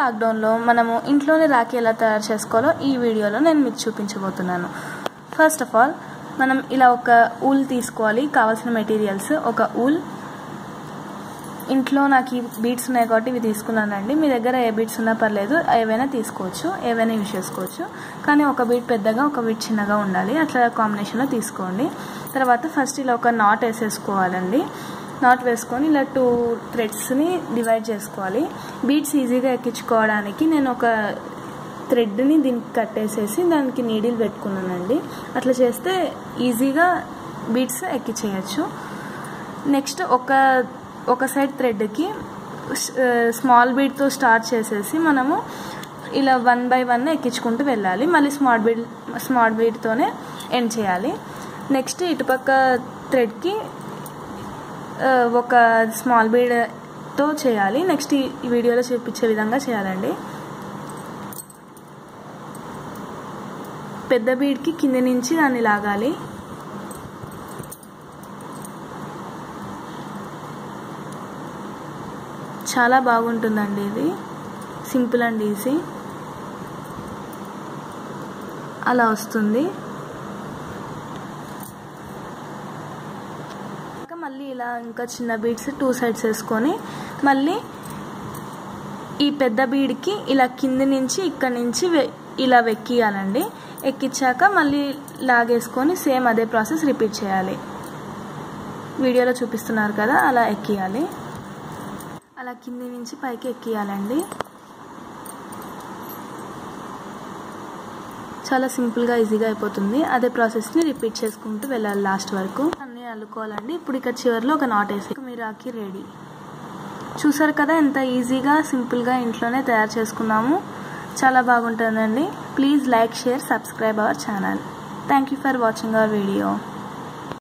లాక్డౌన్లో మనము ఇంట్లోనే రాఖీ ఎలా తయారు చేసుకోవాలో ఈ వీడియోలో నేను మీకు చూపించబోతున్నాను ఫస్ట్ ఆఫ్ ఆల్ మనం ఇలా ఒక ఊల్ తీసుకోవాలి కావాల్సిన మెటీరియల్స్ ఒక ఊల్ ఇంట్లో నాకు ఈ బీట్స్ ఉన్నాయి కాబట్టి ఇవి తీసుకున్నానండి మీ దగ్గర ఏ బీట్స్ ఉన్నా పర్లేదు ఏవైనా తీసుకోవచ్చు ఏవైనా యూజ్ చేసుకోవచ్చు కానీ ఒక బీట్ పెద్దగా ఒక బీట్ చిన్నగా ఉండాలి అట్లా కాంబినేషన్లో తీసుకోండి తర్వాత ఫస్ట్ ఇలా ఒక నాట్ వేసేసుకోవాలండి నాట్ వేసుకొని ఇలా టూ థ్రెడ్స్ని డివైడ్ చేసుకోవాలి బీట్స్ ఈజీగా ఎక్కించుకోవడానికి నేను ఒక థ్రెడ్ని దీనికి కట్టేసేసి దానికి నీడిల్ పెట్టుకున్నానండి అట్లా చేస్తే ఈజీగా బీట్స్ ఎక్కించేయచ్చు నెక్స్ట్ ఒక ఒక సైడ్ థ్రెడ్కి స్మాల్ బీడ్తో స్టార్ట్ చేసేసి మనము ఇలా వన్ బై వన్ ఎక్కించుకుంటూ వెళ్ళాలి మళ్ళీ స్మార్ట్ బీడ్ స్మార్ట్ బీడ్తోనే ఎండ్ చేయాలి నెక్స్ట్ ఇటుపక్క థ్రెడ్కి ఒక స్మాల్ బీడ్తో చేయాలి నెక్స్ట్ ఈ వీడియోలో చూపించే విధంగా చేయాలండి పెద్ద బీడ్కి కింద నుంచి దాన్ని లాగాలి చాలా బాగుంటుందండి ఇది సింపుల్ అండ్ ఈజీ అలా వస్తుంది మళ్ళీ ఇలా ఇంకా చిన్న బీడ్స్ టూ సైడ్స్ వేసుకొని మళ్ళీ ఈ పెద్ద బీడ్కి ఇలా కింది నుంచి ఇక్కడ నుంచి ఇలా వెక్కియాలండి ఎక్కించాక మళ్ళీ లాగేసుకొని సేమ్ అదే ప్రాసెస్ రిపీట్ చేయాలి వీడియోలో చూపిస్తున్నారు కదా అలా ఎక్కియాలి అలా కింది నుంచి పైకి ఎక్కియాలండి చాలా సింపుల్గా ఈజీగా అయిపోతుంది అదే ప్రాసెస్ని రిపీట్ చేసుకుంటూ వెళ్ళాలి లాస్ట్ వరకు అన్నీ అల్లుకోవాలండి ఇప్పుడు ఇక్కడ చివరిలో ఒక నాట్ వేసి మీరాకి రెడీ చూసారు కదా ఎంత ఈజీగా సింపుల్గా ఇంట్లోనే తయారు చేసుకున్నాము చాలా బాగుంటుందండి please like share subscribe our channel thank you for watching our video